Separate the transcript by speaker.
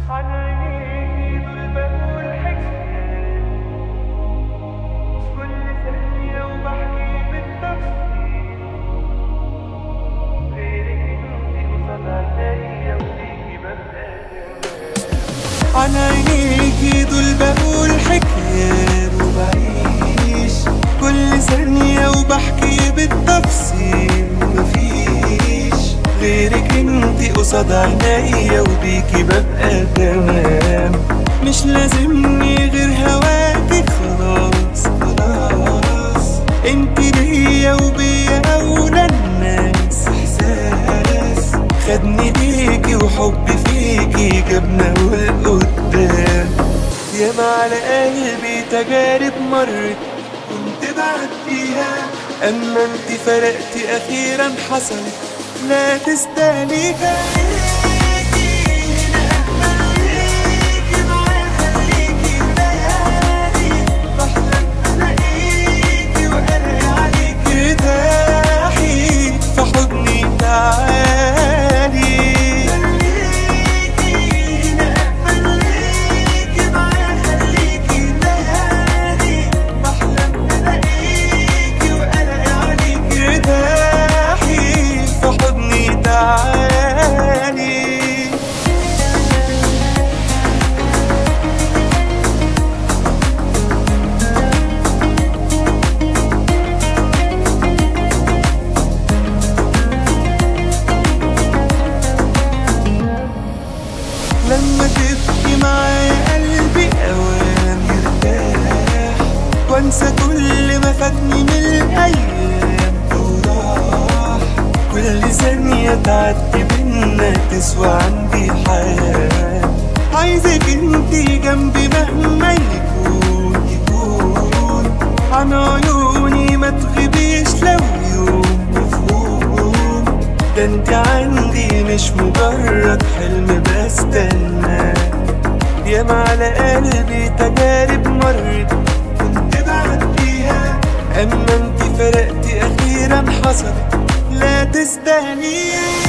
Speaker 1: عن عينيك دول بقول حكاية كل ثانية وبحكي بالتفصيل غيرك انتي قصاد عينيا وليكي ببقى جمال عن عينيكي دول بقول حكايات وبعيش كل ثانية وبحكي بالتفصيل مفيش غيرك انتي قصاد عينيا وبيكي ببقى تمام مش لازمني غير هواكي خلاص خلاص انتي ليا وبيا اولى الناس احساس خدني ليكي وحبي فيكي جابنا والقدام ياما على قلبي تجارب مرت كنت بعديها اما انت فرقتي اخيرا حصلت لا تستاهليها ارتاحي في حضني تعالي ارتاحي في حضني تعالي لما تبكي معايا قلبي اوام يرتاح وانسى كل ما فاتني من الايام وراح كل ثانية تعدي بينا تسوى عندي حياة عايزك انتي جنبي مهما يكون يكون عن عيوني ما تغيبيش لو يوم مفهوم ده انت عندي مش مجرد حلم بستناه ياما على قلبي تجارب مرت كنت بعديها اما انت فرقتي اخيرا حصلت لا تستاهلي